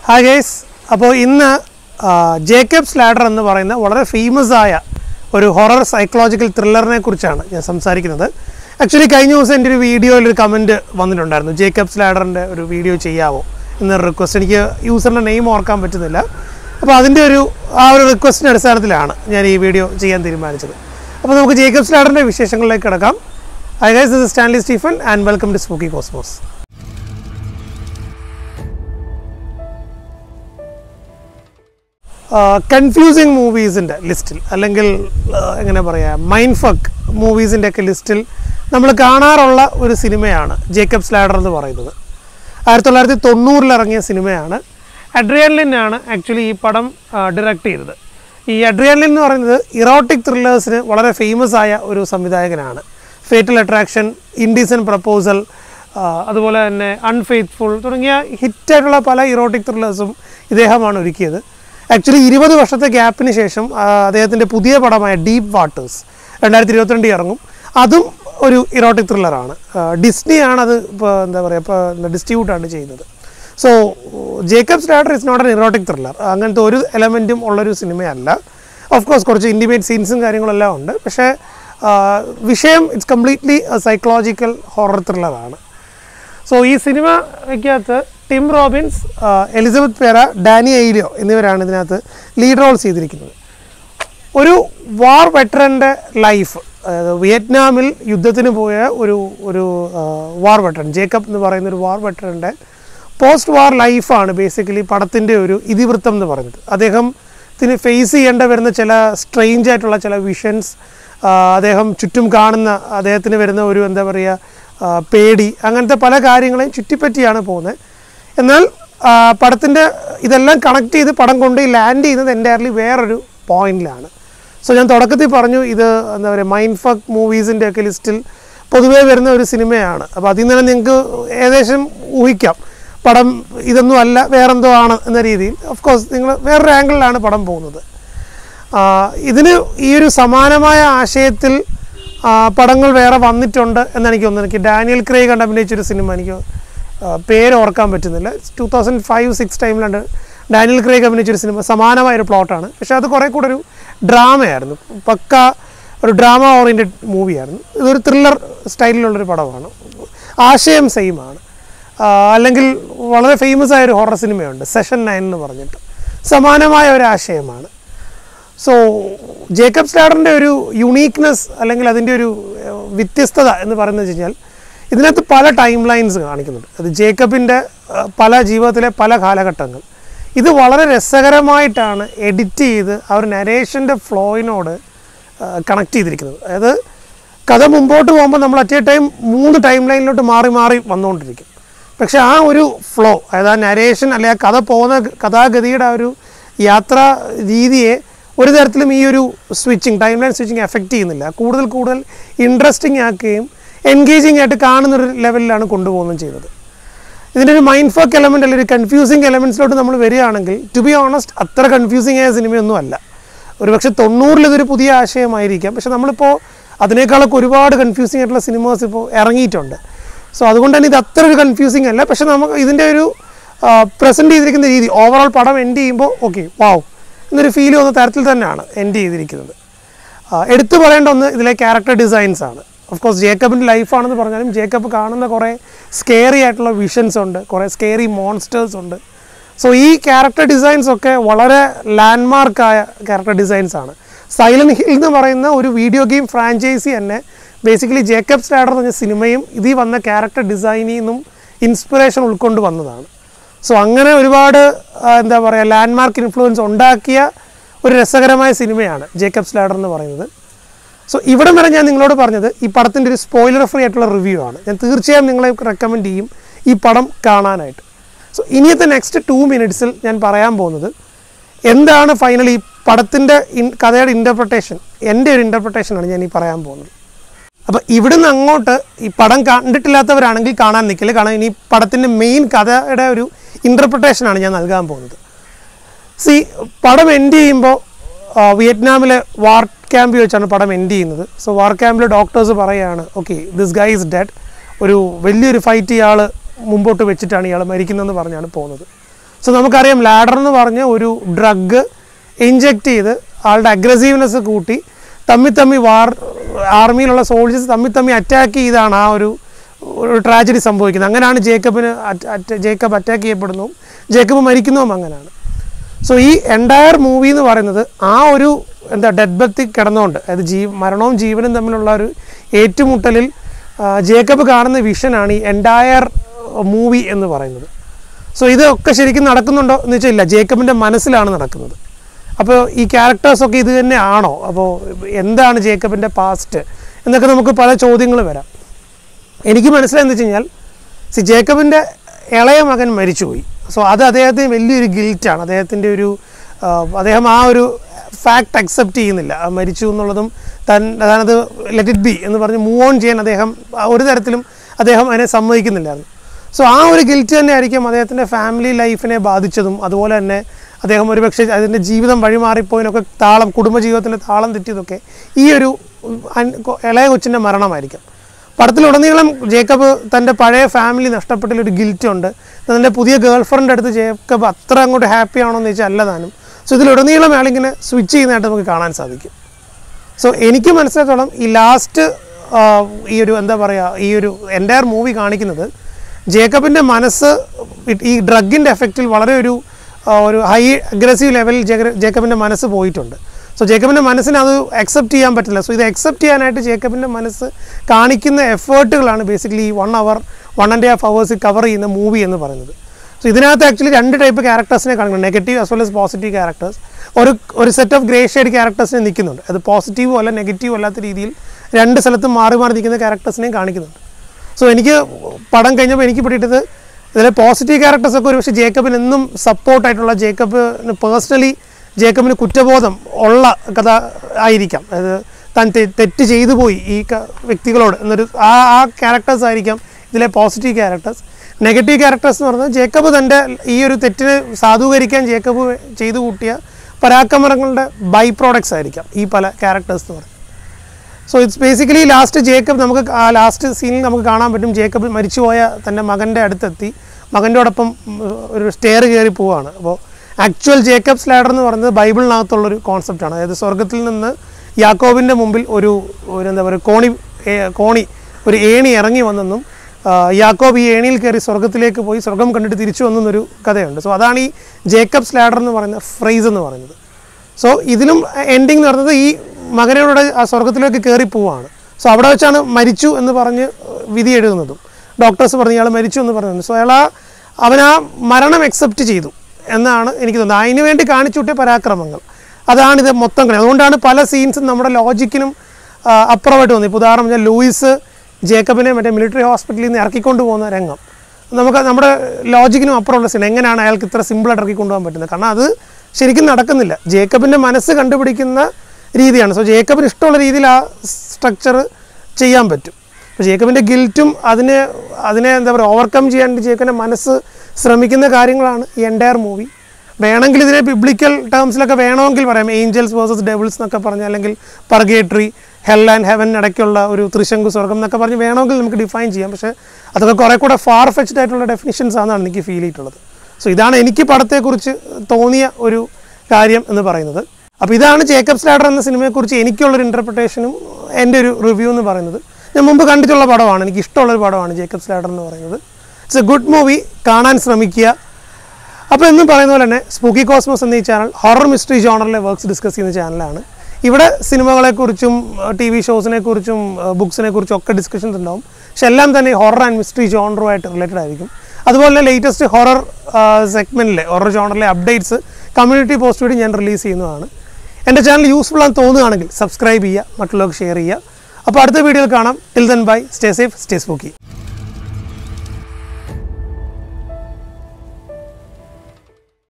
hi guys അപ്പോൾ ഇന്ന് Jacobs ladder എന്ന് പറയുന്ന വളരെ ഫേമസ് ആയ ഒരു ഹൊറർ സൈക്കോളജിക്കൽ ത്രില്ലറിനെ കുറിച്ചാണ് ഞാൻ സംസാരിക്കുന്നത് ആക്ച്വലി കഴിഞ്ഞ ദിവസം എൻ്റെ ഒരു വീഡിയോയിൽ ഒരു കമൻറ്റ് വന്നിട്ടുണ്ടായിരുന്നു ജേക്കബ്സ് ലാഡറിൻ്റെ ഒരു വീഡിയോ ചെയ്യാവോ എന്നൊരു റിക്വസ്റ്റ് എനിക്ക് യൂസറിൻ്റെ നെയിം ഓർക്കാൻ പറ്റുന്നില്ല അപ്പോൾ അതിൻ്റെ ഒരു ആ ഒരു റിക്വസ്റ്റിൻ്റെ അടിസ്ഥാനത്തിലാണ് ഞാൻ ഈ വീഡിയോ ചെയ്യാൻ തീരുമാനിച്ചത് അപ്പോൾ നമുക്ക് ജേക്കബ്സ് ലാഡറിൻ്റെ വിശേഷങ്ങളിലേക്ക് കിടക്കാം hi guys this Stanley Stephen and welcome to Spooky Cosmos confusing മൂവീസിൻ്റെ ലിസ്റ്റിൽ അല്ലെങ്കിൽ ആ, എങ്ങനെ പറയുക മൈൻഡ് ഫക്ക് മൂവീസിൻ്റെ ഒക്കെ ലിസ്റ്റിൽ നമ്മൾ കാണാറുള്ള ഒരു സിനിമയാണ് ജേക്കബ് സ്ലാഡർ എന്ന് പറയുന്നത് ആയിരത്തി തൊള്ളായിരത്തി തൊണ്ണൂറിൽ ഇറങ്ങിയ സിനിമയാണ് അഡ്രിയാൻലിനാണ് ആക്ച്വലി ഈ പടം ഡയറക്റ്റ് ചെയ്തത് ഈ അഡ്രിയാൻലിൻ എന്ന് പറയുന്നത് ഇറോട്ടിക് ത്രില്ലേഴ്സിന് വളരെ ഫേമസ് ആയ ഒരു സംവിധായകനാണ് ഫേറ്റൽ അട്രാക്ഷൻ ഇൻഡീസൻ പ്രപ്പോസൽ അതുപോലെ തന്നെ അൺഫെയ്ത്ത്ഫുൾ തുടങ്ങിയ ഹിറ്റായിട്ടുള്ള പല ഇറോട്ടിക് ത്രില്ലേഴ്സും ഇദ്ദേഹമാണ് ഒരുക്കിയത് ആക്ച്വലി ഇരുപത് വർഷത്തെ ഗ്യാപ്പിന് ശേഷം ആ, അദ്ദേഹത്തിൻ്റെ പുതിയ പടമായ ഡീപ്പ് വാട്ടേഴ്സ് രണ്ടായിരത്തി ഇരുപത്തിരണ്ടിൽ ഇറങ്ങും അതും ഒരു ഇറോട്ടിക് ത്രില്ലറാണ് ഡിസ്നിയാണ് അത് ഇപ്പോൾ എന്താ പറയുക ഇപ്പോൾ ഡിസ്ട്രിബ്യൂട്ടാണ് ചെയ്യുന്നത് so Jacob starter is not an erotic thriller അങ്ങനത്തെ ഒരു എലമെൻറ്റും ഉള്ളൊരു സിനിമയല്ല ഓഫ് കോഴ്സ് കുറച്ച് ഇൻറ്റിമേറ്റ് സീൻസും കാര്യങ്ങളെല്ലാം ഉണ്ട് പക്ഷേ ആ, വിഷയം ഇറ്റ്സ് കംപ്ലീറ്റ്ലി സൈക്കോളജിക്കൽ ഹൊറർ ത്രില്ലറാണ് സോ ഈ സിനിമയ്ക്കകത്ത് ടിം റോബിൻസ് ആ, എലിസബത്ത് പേര ഡാനി ഐലിയോ എന്നിവരാണ് ഇതിനകത്ത് ലീഡ് റോൾ ചെയ്തിരിക്കുന്നത് ഒരു വാർ വെറ്ററൻ്റെ ലൈഫ് അതായത് വിയറ്റ്നാമിൽ യുദ്ധത്തിന് പോയ ഒരു ഒരു വാർ വെറ്ററൻ ജേക്കബ് എന്ന് പറയുന്ന ഒരു വാർ വെറ്ററൻ്റെ പോസ്റ്റ് വാർ ലൈഫാണ് ബേസിക്കലി പടത്തിൻ്റെ ഒരു ഇതിവൃത്തം എന്ന് പറയുന്നത് അദ്ദേഹത്തിന് ഫേസ് ചെയ്യേണ്ട വരുന്ന ചില സ്ട്രെയിഞ്ച് ആയിട്ടുള്ള ചില വിഷൻസ് അദ്ദേഹം ചുറ്റും കാണുന്ന അദ്ദേഹത്തിന് വരുന്ന ഒരു എന്താ പറയുക ആ, പേടി അങ്ങനത്തെ പല കാര്യങ്ങളെയും ചുറ്റിപ്പറ്റിയാണ് പോകുന്നത് എന്നാൽ പടത്തിൻ്റെ ഇതെല്ലാം കണക്ട് ചെയ്ത് പടം കൊണ്ട് ലാൻഡ് ചെയ്യുന്നത് എൻ്റയർലി വേറൊരു പോയിന്റിലാണ് സോ ഞാൻ തുടക്കത്തിൽ പറഞ്ഞു ഇത് എന്താ പറയുക മൈൻഡ് ഫക്ക് മൂവീസിൻ്റെ ഒക്കെ ലിസ്റ്റിൽ പൊതുവേ വരുന്ന ഒരു സിനിമയാണ് അപ്പോൾ അതിൽ നിന്ന് തന്നെ നിങ്ങൾക്ക് ഏകദേശം ഊഹിക്കാം പടം ഇതൊന്നും അല്ല വേറെന്തോ ആണ് എന്ന രീതിയിൽ ഓഫ് കോഴ്സ് നിങ്ങൾ വേറൊരു ആംഗിളിലാണ് പടം പോകുന്നത് ആ, ഇതിന് ഈ ഒരു സമാനമായ ആശയത്തിൽ ആ, പടങ്ങൾ വേറെ വന്നിട്ടുണ്ട് എന്ന് എനിക്ക് തോന്നുന്നു എനിക്ക് ഡാനിയൽ ക്രേഗ് കണ്ട് അഭിനയിച്ചൊരു സിനിമ എനിക്ക് ആ, പേര് ഓർക്കാൻ പറ്റുന്നില്ല ടു തൗസൻഡ് ഫൈവ് സിക്സ് ടൈമിലാണ് ഡാനിയൽ ക്രേഗ് അഭിനയിച്ചൊരു സിനിമ സമാനമായൊരു പ്ലോട്ടാണ് പക്ഷേ അത് കുറേ കൂടെ ഒരു ഡ്രാമയായിരുന്നു പക്ക ഒരു ഡ്രാമ ഓറിയൻറ്റഡ് മൂവിയായിരുന്നു ഇതൊരു ത്രില്ലർ സ്റ്റൈലിലുള്ളൊരു പടമാണ് ആശയം സെയിം ആണ് ആ, അല്ലെങ്കിൽ വളരെ ഫേമസ് ആയ ഒരു ഹൊറർ സിനിമയുണ്ട് സെഷൻ നയൻ എന്ന് പറഞ്ഞിട്ട് സമാനമായ ഒരു ആശയമാണ് സോ ജേക്കബ് സ്റ്റാഡറിൻ്റെ ഒരു യുണീക്നെസ് അല്ലെങ്കിൽ അതിൻ്റെ ഒരു ഏഹ്, വ്യത്യസ്തത എന്ന് പറയുന്നത് വെച്ച് കഴിഞ്ഞാൽ ഇതിനകത്ത് പല ടൈം ലൈൻസ് കാണിക്കുന്നുണ്ട് അത് ജേക്കബിൻ്റെ ഏഹ്, പല ജീവിതത്തിലെ പല കാലഘട്ടങ്ങൾ ഇത് വളരെ രസകരമായിട്ടാണ് എഡിറ്റ് ചെയ്ത് ആ ഒരു നരേഷൻ്റെ ഫ്ലോയിനോട് കണക്ട് ചെയ്തിരിക്കുന്നത് അതായത് കഥ മുമ്പോട്ട് പോകുമ്പോൾ നമ്മൾ അറ്റ് എ ടൈം മൂന്ന് ടൈം ലൈനിലോട്ട് മാറി മാറി വന്നുകൊണ്ടിരിക്കും പക്ഷെ ആ ഒരു ഫ്ലോ അതായത് ആ നരേഷൻ അല്ലെ ആ കഥ പോകുന്ന കഥാഗതിയുടെ ആ ഒരു യാത്രാ രീതിയെ ഒരു തരത്തിലും ഈ ഒരു switching time line switching effect ചെയ്യുന്നില്ല കൂടുതൽ കൂടുതൽ ഇൻട്രസ്റ്റിംഗ് ആക്കുകയും എൻഗേജിങ് ആയിട്ട് കാണുന്നൊരു ലെവലിലാണ് കൊണ്ടുപോകുന്നത് ചെയ്തത് ഇതിൻ്റെ ഒരു മൈൻഡ് ഫക്ക് എലമെൻ്റ് അല്ലെങ്കിൽ ഒരു കൺഫ്യൂസിങ് എലമെൻറ്റ്സിലോട്ട് നമ്മൾ വരികയാണെങ്കിൽ ടു ബി ഓണസ്റ്റ് അത്ര കൺഫ്യൂസിങ് ആയ സിനിമയൊന്നും അല്ല ഒരുപക്ഷെ തൊണ്ണൂറിൽ ഇതൊരു പുതിയ ആശയമായിരിക്കാം പക്ഷെ നമ്മളിപ്പോൾ അതിനേക്കാളൊക്കെ ഒരുപാട് കൺഫ്യൂസിങ് ആയിട്ടുള്ള സിനിമാസ് ഇപ്പോൾ ഇറങ്ങിയിട്ടുണ്ട് സോ അതുകൊണ്ട് തന്നെ ഇത് അത്ര ഒരു കൺഫ്യൂസിങ് അല്ല പക്ഷെ നമുക്ക് ഇതിൻ്റെ ഒരു പ്രസൻറ്റ് ചെയ്തിരിക്കുന്ന രീതി ഓവറോൾ പടം എൻഡ് ചെയ്യുമ്പോൾ ഓക്കെ വാവ് എന്നൊരു ഫീൽ തോന്നുന്ന തരത്തിൽ തന്നെയാണ് എൻഡ് ചെയ്തിരിക്കുന്നത് ആ, എടുത്തു പറയേണ്ട ഒന്ന് ഇതിലെ ക്യാരക്ടർ ഡിസൈൻസ് ആണ് ഓഫ് കോഴ്സ് ജേക്കബിൻ്റെ ലൈഫാണെന്ന് പറഞ്ഞാലും ജേക്കബ് കാണുന്ന കുറേ സ്കേറി ആയിട്ടുള്ള വിഷൻസ് ഉണ്ട് കുറേ സ്കേറി മോൺസ്റ്റേഴ്സ് ഉണ്ട് സോ ഈ ക്യാരക്ടർ ഡിസൈൻസ് ഒക്കെ വളരെ ലാൻഡ്മാർക്കായ ക്യാരക്ടർ ഡിസൈൻസ് ആണ് സൈലന്റ് ഹിൽ എന്ന് പറയുന്ന ഒരു വീഡിയോ ഗെയിം ഫ്രാഞ്ചൈസി തന്നെ ബേസിക്കലി ജേക്കബ് സ്റ്റാഡർ എന്ന് പറഞ്ഞ സിനിമയും ഇതിൽ വന്ന ക്യാരക്ടർ ഡിസൈനിൽ നിന്നും ഇൻസ്പിറേഷൻ ഉൾക്കൊണ്ട് വന്നതാണ് സോ അങ്ങനെ ഒരുപാട് ആ, എന്താ പറയുക ലാൻഡ്മാർക്ക് ഇൻഫ്ലുവൻസ് ഉണ്ടാക്കിയ ഒരു രസകരമായ സിനിമയാണ് ജേക്കബ് സ്ലാഡർ എന്ന് പറയുന്നത് സോ ഇവിടെ വരെ ഞാൻ നിങ്ങളോട് പറഞ്ഞത് ഈ പടത്തിൻ്റെ ഒരു സ്പോയിലർ ഫ്രീ ആയിട്ടുള്ള റിവ്യൂ ആണ് ഞാൻ തീർച്ചയായും നിങ്ങളെ റെക്കമെൻഡ് ചെയ്യും ഈ പടം കാണാനായിട്ട് സോ ഇനിയത്തെ നെക്സ്റ്റ് ടു മിനിറ്റ്സിൽ ഞാൻ പറയാൻ പോകുന്നത് എന്താണ് ഫൈനലി പടത്തിൻ്റെ ഇൻ കഥയുടെ ഇൻ്റർപ്രിട്ടേഷൻ എൻ്റെ ഒരു ഇൻ്റർപ്രിട്ടേഷനാണ് ഞാൻ ഈ പറയാൻ പോകുന്നത് അപ്പോൾ ഇവിടുന്ന് അങ്ങോട്ട് ഈ പടം കണ്ടിട്ടില്ലാത്തവരാണെങ്കിൽ കാണാൻ നിൽക്കില്ല കാരണം ഇനി പടത്തിൻ്റെ മെയിൻ കഥയുടെ ഒരു ഇൻ്റർപ്രിട്ടേഷനാണ് ഞാൻ നൽകാൻ പോകുന്നത് സി പടം എൻഡ് ചെയ്യുമ്പോൾ വിയറ്റ്നാമിലെ വാർ ക്യാമ്പിൽ വെച്ചാണ് പടം എൻഡ് ചെയ്യുന്നത് സോ വാർ ക്യാമ്പിലെ ഡോക്ടേഴ്സ് പറയുകയാണ് okay this guy is dead ഒരു വലിയൊരു ഫൈറ്റ് ഇയാൾ മുമ്പോട്ട് വെച്ചിട്ടാണ് ഇയാൾ മരിക്കുന്നതെന്ന് പറഞ്ഞാണ് പോകുന്നത് സോ നമുക്കറിയാം ലാഡർ എന്ന് പറഞ്ഞ ഒരു ഡ്രഗ് ഇഞ്ചെക്ട് ചെയ്ത് ആളുടെ അഗ്രസീവ്നെസ് കൂട്ടി തമ്മി തമ്മി വാർ ആർമിയിലുള്ള സോൾജേഴ്സ് തമ്മി തമ്മി അറ്റാക്ക് ചെയ്താണ് ആ ഒരു ഒരു ട്രാജഡി സംഭവിക്കുന്നത് അങ്ങനെയാണ് ജേക്കബിന് അറ്റ- അറ്റ- ജേക്കബ് അറ്റാക്ക് ചെയ്യപ്പെടുന്നതും ജേക്കബ് മരിക്കുന്നതും അങ്ങനെയാണ് സോ ഈ എൻറ്റയർ മൂവി എന്ന് പറയുന്നത് ആ ഒരു എന്താ ഡെഡ് ബത്തിൽ കിടന്നുകൊണ്ട് അതായത് ജീ മരണവും ജീവനും തമ്മിലുള്ള ഒരു ഏറ്റുമുട്ടലിൽ ആ, ജേക്കബ് കാണുന്ന വിഷനാണ് ഈ എൻറ്റയർ മൂവി എന്ന് പറയുന്നത് സോ ഇതൊക്കെ ശരിക്കും നടക്കുന്നുണ്ടോ എന്ന് വെച്ചാൽ ഇല്ല ജേക്കബിൻ്റെ മനസ്സിലാണ് നടക്കുന്നത് അപ്പോൾ ഈ ക്യാരക്ടേഴ്സൊക്കെ ഇത് തന്നെ ആണോ അപ്പോൾ എന്താണ് ജേക്കബിൻ്റെ പാസ്റ്റ് എന്നൊക്കെ നമുക്ക് പല ചോദ്യങ്ങൾ വരാം എനിക്ക് മനസ്സിലായെന്ന് വെച്ച് കഴിഞ്ഞാൽ സി ജേക്കബിൻ്റെ ഇളയ മകൻ മരിച്ചുപോയി സോ അത് അദ്ദേഹത്തിന് വലിയൊരു ഗിൽറ്റാണ് അദ്ദേഹത്തിൻ്റെ ഒരു ആ, അദ്ദേഹം ആ ഒരു ഫാക്ട് അക്സെപ്റ്റ് ചെയ്യുന്നില്ല ആ മരിച്ചു എന്നുള്ളതും തൻ അതാണത് ലെറ്റ് ഇറ്റ് ബി എന്ന് പറഞ്ഞ് മൂവ് ഓൺ ചെയ്യാൻ അദ്ദേഹം ആ ഒരു തരത്തിലും അദ്ദേഹം അതിനെ സമ്മതിക്കുന്നില്ലായിരുന്നു സോ ആ ഒരു ഗിൽറ്റ് തന്നെ ആയിരിക്കും അദ്ദേഹത്തിൻ്റെ ഫാമിലി ലൈഫിനെ ബാധിച്ചതും അതുപോലെ തന്നെ അദ്ദേഹം ഒരുപക്ഷെ അതിൻ്റെ ജീവിതം വഴിമാറിപ്പോയതിനൊക്കെ താളം കുടുംബജീവിതത്തിൻ്റെ താളം തെറ്റിയതൊക്കെ ഈ ഒരു അൻ- കൊ- ഇളയ കൊച്ചിൻ്റെ മരണമായിരിക്കും പടത്തിലുടനീളം ജേക്കബ് തൻ്റെ പഴയ ഫാമിലി നഷ്ടപ്പെട്ടതിലൊരു ഗിൽറ്റ് ഉണ്ട് തൻ്റെ പുതിയ ഗേൾ ഫ്രണ്ട് അടുത്ത് ജേക്കബ് അത്ര അങ്ങോട്ട് ഹാപ്പി ആണോ എന്ന് ചോദിച്ചാൽ അല്ല താനും സോ ഇതിലുടനീളം അയാളിങ്ങനെ സ്വിച്ച് ചെയ്യുന്നതായിട്ട് നമുക്ക് കാണാൻ സാധിക്കും സോ എനിക്ക് മനസ്സിലാത്തോളം ഈ ലാസ്റ്റ് ഈ ഒരു എന്താ പറയുക ഈ ഒരു എൻ്റയർ മൂവി കാണിക്കുന്നത് ജേക്കബിൻ്റെ മനസ്സ് ഇ- ഈ ഡ്രഗിൻ്റെ എഫക്റ്റിൽ വളരെ ഒരു ആ, ഒരു ഹൈ അഗ്രസീവ് ലെവലിൽ ജേക്കബിൻ്റെ മനസ്സ് പോയിട്ടുണ്ട് സോ ജേക്കബിൻ്റെ മനസ്സിന് അത് അക്സെപ്റ്റ് ചെയ്യാൻ പറ്റില്ല സോ ഇത് അക്സെപ്റ്റ് ചെയ്യാനായിട്ട് ജേക്കബിൻ്റെ മനസ്സ് കാണിക്കുന്ന എഫേർട്ടുകളാണ് ബേസിക്കലി ഈ one hour one and half hours cover ചെയ്യുന്ന മൂവി എന്ന് പറയുന്നത് സോ ഇതിനകത്ത് ആക്ച്വലി രണ്ട് ടൈപ്പ് ക്യാരക്ടേഴ്സിനെ കാണിക്കുന്നുണ്ട് negative as well as positive characters ഒരു ഒരു സെറ്റ് ഓഫ് ഗ്രേ ഷെയ്ഡ് ക്യാരക്ടേഴ്സിനെ നിൽക്കുന്നുണ്ട് അത് പോസിറ്റീവും അല്ല നെഗറ്റീവും അല്ലാത്ത രീതിയിൽ രണ്ട് സ്ഥലത്തും മാറി മാറി നിൽക്കുന്ന ക്യാരക്ടേഴ്സിനെയും കാണിക്കുന്നുണ്ട് സോ എനിക്ക് പടം കഴിഞ്ഞപ്പോൾ എനിക്ക് പിടിയിട്ടത് ഇതിലെ പോസിറ്റീവ് ക്യാരക്ടേഴ്സൊക്കെ ഒരു പക്ഷേ ജേക്കബിന് എന്നും സപ്പോർട്ടായിട്ടുള്ള ജേക്കബിന് പേഴ്സണലി ജേക്കബിന് കുറ്റബോധം ഉള്ള കഥ ആയിരിക്കാം അതായത് താൻ തെ- തെറ്റ് ചെയ്തു പോയി ഈ ക- വ്യക്തികളോട് എന്നൊരു ആ ആ ക്യാരക്ടേഴ്സ് ആയിരിക്കാം ഇതിലെ പോസിറ്റീവ് ക്യാരക്ടേഴ്സ് നെഗറ്റീവ് ക്യാരക്ടേഴ്സ് എന്ന് പറഞ്ഞാൽ ജേക്കബ് തൻ്റെ ഈ ഒരു തെറ്റിനെ സാധൂകരിക്കാൻ ജേക്കബ് ചെയ്തു കൂട്ടിയ പരാക്രമങ്ങളുടെ ബൈ പ്രോഡക്ട്സ് ആയിരിക്കാം ഈ പല ക്യാരക്ടേഴ്സ് എന്ന് പറയുന്നത് so it's basically last Jacob നമുക്ക് ആ ലാസ്റ്റ് സീനിൽ നമുക്ക് കാണാൻ പറ്റും ജേക്കബ് മരിച്ചുപോയ തൻ്റെ മകൻ്റെ അടുത്തെത്തി മകൻ്റെയോടൊപ്പം ഉം, ഒരു സ്റ്റെയർ കയറി പോവുകയാണ് അപ്പോൾ ആക്ച്വൽ ജേക്കബ്സ് ലാഡർ എന്ന് പറയുന്നത് ബൈബിളിനകത്തുള്ളൊരു കോൺസെപ്റ്റാണ് അതായത് സ്വർഗത്തിൽ നിന്ന് യാക്കോബിൻ്റെ മുമ്പിൽ ഒരു ഒരു എന്താ പറയുക കോണി ഏ- കോണി ഒരു ഏണി ഇറങ്ങി വന്നെന്നും ആ, യാക്കോബ് ഈ ഏണിയിൽ കയറി സ്വർഗത്തിലേക്ക് പോയി സ്വർഗം കണ്ടിട്ട് തിരിച്ചു വന്നെന്നൊരു കഥയുണ്ട് സോ അതാണ് ഈ ജേക്കബ്സ് ലാഡർ എന്ന് പറയുന്ന ഫ്രൈസ് എന്ന് പറയുന്നത് സോ ഇതിലും എൻഡിങ് എന്ന് പറയുന്നത് ഈ മകനോട് ആ സ്വർഗത്തിലേക്ക് കയറി പോവാണ് സോ അവിടെ വെച്ചാണ് മരിച്ചു എന്ന് പറഞ്ഞ് വിധി എഴുതുന്നതും ഡോക്ടേഴ്സ് പറഞ്ഞു ഇയാൾ മരിച്ചു എന്ന് പറയുന്നത് സോ അയാൾ ആ അവൻ ആ മരണം അക്സെപ്റ്റ് ചെയ്തു എന്നാണ് എനിക്ക് തോന്നുന്നത് അതിന് വേണ്ടി കാണിച്ചു വിട്ടിയ പരാക്രമങ്ങൾ അതാണ് ഇത് മൊത്തം കളി അതുകൊണ്ടാണ് പല സീൻസും നമ്മുടെ ലോജിക്കിനും ആ, അപ്പുറമായിട്ട് തോന്നി ഇപ്പോൾ ഉദാഹരണം പറഞ്ഞാൽ ലൂയിസ് ജേക്കബിനെ മറ്റേ മിലിറ്ററി ഹോസ്പിറ്റലിൽ നിന്ന് ഇറക്കിക്കൊണ്ട് പോകുന്ന രംഗം നമുക്ക് നമ്മുടെ ലോജിക്കിനും അപ്പുറമുള്ള സീൻ എങ്ങനെയാണ് അയാൾക്ക് ഇത്ര സിമ്പിളായിട്ട് ഇറക്കി കൊണ്ടുപോകാൻ പറ്റുന്നത് കാരണം അത് ശരിക്കും നടക്കുന്നില്ല ജേക്കബിൻ്റെ മനസ്സ് കണ്ടുപിടിക്കുന്ന രീതിയാണ് സോ ജേക്കബിന് ഇഷ്ടമുള്ള രീതിയിൽ ആ സ്ട്രക്ചർ ചെയ്യാൻ പറ്റും അപ്പോൾ ജേക്കബിൻ്റെ ഗിൽറ്റും അതിനെ അതിനെ എന്താ പറയുക ഓവർകം ചെയ്യാൻ ജേക്കബിൻ്റെ മനസ്സ് ശ്രമിക്കുന്ന കാര്യങ്ങളാണ് ഈ എൻറ്റയർ മൂവി വേണമെങ്കിൽ ഇതിനെ ബിബ്ലിക്കൽ ടേംസിലൊക്കെ വേണമെങ്കിൽ പറയാം ഏഞ്ചൽസ് വേഴ്സസ് ഡെവിൾസ് എന്നൊക്കെ പറഞ്ഞ് അല്ലെങ്കിൽ പർഗേറ്ററി ഹെൽ ആൻഡ് ഹെവൻ ഇടയ്ക്കുള്ള ഒരു ത്രിശങ്കു സ്വർഗം എന്നൊക്കെ പറഞ്ഞ് വേണമെങ്കിൽ നമുക്ക് ഡിഫൈൻ ചെയ്യാം പക്ഷേ അതൊക്കെ കുറേ കൂടെ ഫാർ ഫെച്ച്ഡ് ആയിട്ടുള്ള ഡെഫിനിഷൻസ് ആണെന്നാണ് എനിക്ക് ഫീൽ ചെയ്തിട്ടുള്ളത് സോ ഇതാണ് എനിക്ക് പടത്തെക്കുറിച്ച് തോന്നിയ ഒരു കാര്യം എന്ന് പറയുന്നത് അപ്പോൾ ഇതാണ് ജേക്കബ്സ് ലാഡർ എന്ന സിനിമയെക്കുറിച്ച് എനിക്കുള്ളൊരു ഇൻ്റർപ്രിട്ടേഷനും എൻ്റെ ഒരു റിവ്യൂ എന്ന് പറയുന്നത് ഞാൻ മുമ്പ് കണ്ടിട്ടുള്ള പടമാണ് എനിക്ക് ഇഷ്ടമുള്ളൊരു പടമാണ് ജേക്കബ്സ് ലാഡർ എന്ന് പറയുന്നത് ഇറ്റ്സ് എ ഗുഡ് മൂവി കാണാൻ ശ്രമിക്കുക അപ്പോൾ എന്നും പറയുന്ന പോലെ തന്നെ സ്പൂക്കി കോസ്മോസ് എന്ന ഈ ചാനൽ ഹൊറർ മിസ്റ്ററി ജോണറിലെ വർക്ക്സ് ഡിസ്കസ് ചെയ്യുന്ന ചാനലാണ് ഇവിടെ സിനിമകളെക്കുറിച്ചും ടി വി ഷോസിനെ കുറിച്ചും ബുക്സിനെ കുറിച്ചും ഒക്കെ ഡിസ്കഷൻസ് ഉണ്ടാവും പക്ഷെ എല്ലാം തന്നെ ഹൊറർ ആൻഡ് മിസ്റ്ററി ജോണറുമായിട്ട് റിലേറ്റഡ് ആയിരിക്കും അതുപോലെ തന്നെ ലേറ്റസ്റ്റ് ഹൊറർ സെഗ്മെൻറ്റിലെ ഹൊറർ ജോണറിലെ അപ്ഡേറ്റ്സ് കമ്മ്യൂണിറ്റി പോസ്റ്റ് വഴി ഞാൻ റിലീസ് ചെയ്യുന്നതാണ് എൻ്റെ ചാനൽ യൂസ്ഫുൾ ആണെന്ന് തോന്നുകയാണെങ്കിൽ സബ്സ്ക്രൈബ് ചെയ്യുക മറ്റുള്ളവർക്ക് ഷെയർ ചെയ്യുക അപ്പോൾ അടുത്ത വീഡിയോയിൽ കാണാം till then bye stay safe stay spooky